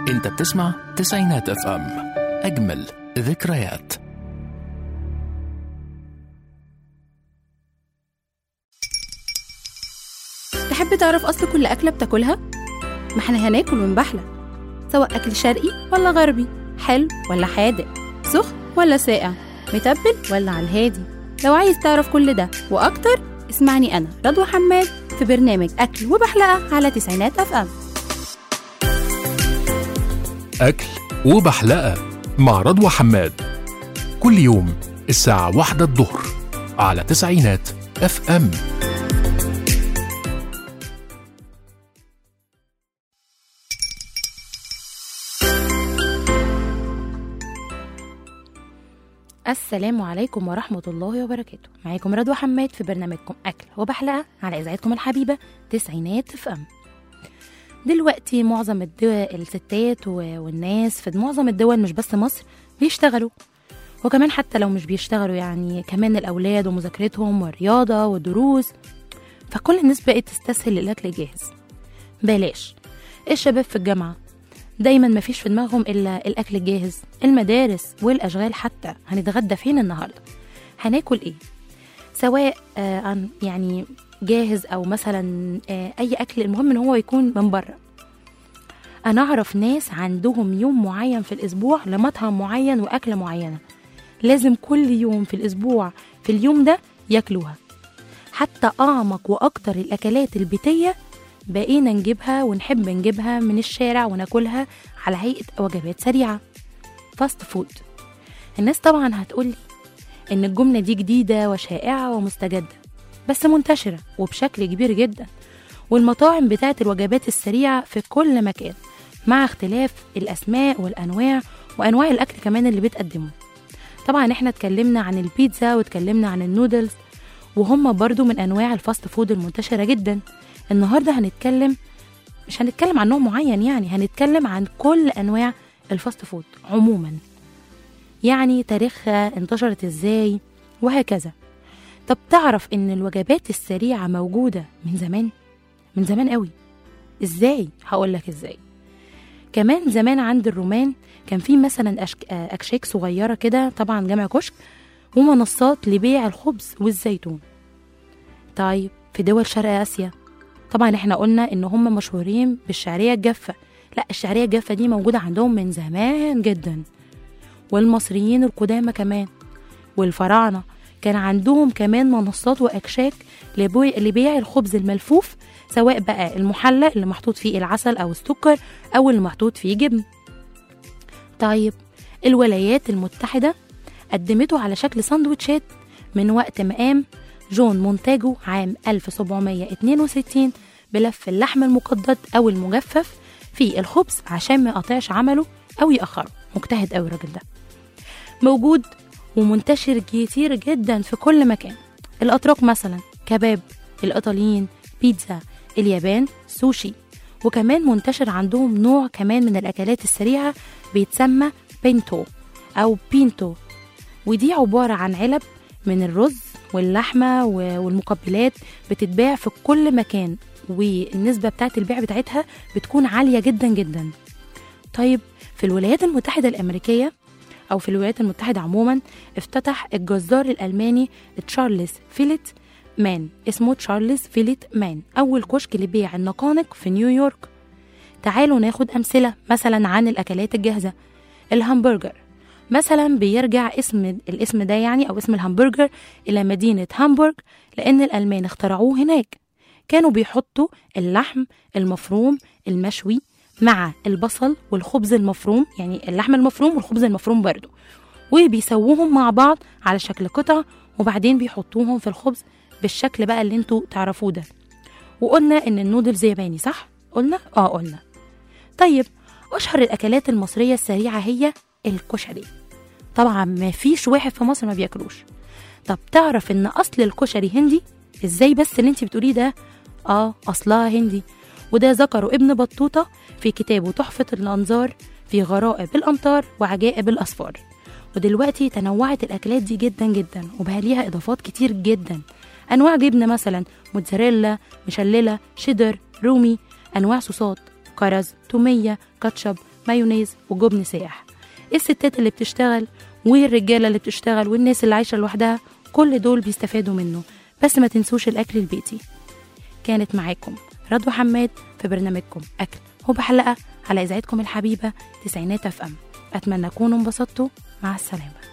انت بتسمع تسعينات اف ام اجمل ذكريات تحب تعرف أصل كل أكلة بتاكلها؟ ما احنا هناكل ونبحلى سواء أكل شرقي ولا غربي حلو ولا حادق سخن ولا ساقع متبل ولا على الهادي لو عايز تعرف كل ده وأكتر اسمعني أنا رضوى حماد في برنامج أكل وبحلقة على تسعينات أف أم أكل وبحلقة مع رضوى حماد كل يوم الساعة واحدة الظهر على تسعينات اف ام السلام عليكم ورحمة الله وبركاته معاكم رضوى حماد في برنامجكم أكل وبحلقة على إذاعتكم الحبيبة تسعينات اف ام دلوقتي معظم الدول الستات و- والناس في معظم الدول مش بس مصر بيشتغلوا وكمان حتى لو مش بيشتغلوا يعني كمان الأولاد ومذاكرتهم والرياضة والدروس فكل الناس بقت تستسهل الأكل الجاهز بلاش الشباب في الجامعة دايما مفيش في دماغهم إلا الأكل الجاهز المدارس والأشغال حتى هنتغدى فين النهاردة هناكل إيه سواء آه عن يعني جاهز أو مثلا آه أي أكل المهم إن هو يكون من بره أنا أعرف ناس عندهم يوم معين في الأسبوع لمطعم معين وأكلة معينة لازم كل يوم في الأسبوع في اليوم ده ياكلوها حتى أعمق وأكتر الأكلات البيتية بقينا نجيبها ونحب نجيبها من الشارع وناكلها على هيئة وجبات سريعة فاست فود الناس طبعا هتقولي إن الجملة دي جديدة وشائعة ومستجدة بس منتشرة وبشكل كبير جدا والمطاعم بتاعت الوجبات السريعة في كل مكان مع اختلاف الأسماء والأنواع وأنواع الأكل كمان اللي بتقدمه طبعا احنا اتكلمنا عن البيتزا واتكلمنا عن النودلز وهم برضو من أنواع الفاست فود المنتشرة جدا النهاردة هنتكلم مش هنتكلم عن نوع معين يعني هنتكلم عن كل أنواع الفاست فود عموما يعني تاريخها انتشرت ازاي وهكذا طب تعرف ان الوجبات السريعة موجودة من زمان من زمان قوي ازاي هقولك ازاي كمان زمان عند الرومان كان في مثلا أشك... آه، أكشاك صغيرة كده طبعا جمع كشك ومنصات لبيع الخبز والزيتون طيب في دول شرق آسيا طبعا احنا قلنا ان هم مشهورين بالشعرية الجافة لا الشعرية الجافة دي موجودة عندهم من زمان جدا والمصريين القدامى كمان والفراعنة كان عندهم كمان منصات وأكشاك لبوي- لبيع الخبز الملفوف سواء بقى المحلى اللي محطوط فيه العسل أو السكر أو اللي محطوط فيه جبن طيب الولايات المتحدة قدمته على شكل سندوتشات من وقت ما قام جون مونتاجو عام 1762 بلف اللحم المقدد أو المجفف في الخبز عشان ما يقطعش عمله أو يأخره مجتهد أوي الراجل ده موجود ومنتشر كتير جدا في كل مكان الأتراك مثلا كباب الإيطاليين بيتزا اليابان سوشي وكمان منتشر عندهم نوع كمان من الأكلات السريعة بيتسمى بينتو أو بينتو ودي عبارة عن علب من الرز واللحمة و- والمقبلات بتتباع في كل مكان والنسبة بتاعت البيع بتاعتها بتكون عالية جدا جدا طيب في الولايات المتحدة الأمريكية أو في الولايات المتحدة عموما افتتح الجزار الألماني تشارلز فيليت مان اسمه تشارلز فيليت مان أول كشك لبيع النقانق في نيويورك تعالوا ناخد أمثلة مثلا عن الأكلات الجاهزة الهمبرجر مثلا بيرجع اسم الاسم ده يعني أو اسم الهمبرجر إلى مدينة هامبورغ لأن الألمان اخترعوه هناك كانوا بيحطوا اللحم المفروم المشوي مع البصل والخبز المفروم يعني اللحم المفروم والخبز المفروم برضو وبيسووهم مع بعض على شكل قطع وبعدين بيحطوهم في الخبز بالشكل بقى اللي انتوا تعرفوه ده وقلنا ان النودلز ياباني صح قلنا اه قلنا طيب اشهر الاكلات المصريه السريعه هي الكشري طبعا ما فيش واحد في مصر ما بياكلوش طب تعرف ان اصل الكشري هندي ازاي بس اللي انت بتقوليه ده اه اصلها هندي وده ذكره ابن بطوطه في كتابه تحفه الانظار في غرائب الامطار وعجائب الاسفار ودلوقتي تنوعت الاكلات دي جدا جدا وبقى ليها اضافات كتير جدا انواع جبنه مثلا موتزاريلا مشلله شيدر رومي انواع صوصات كرز توميه كاتشب مايونيز وجبن سايح الستات اللي بتشتغل والرجاله اللي بتشتغل والناس اللي عايشه لوحدها كل دول بيستفادوا منه بس ما تنسوش الاكل البيتي كانت معاكم رضوى حماد في برنامجكم اكل وبحلقه على اذاعتكم الحبيبه تسعينات اف ام اتمنى تكونوا انبسطتوا مع السلامه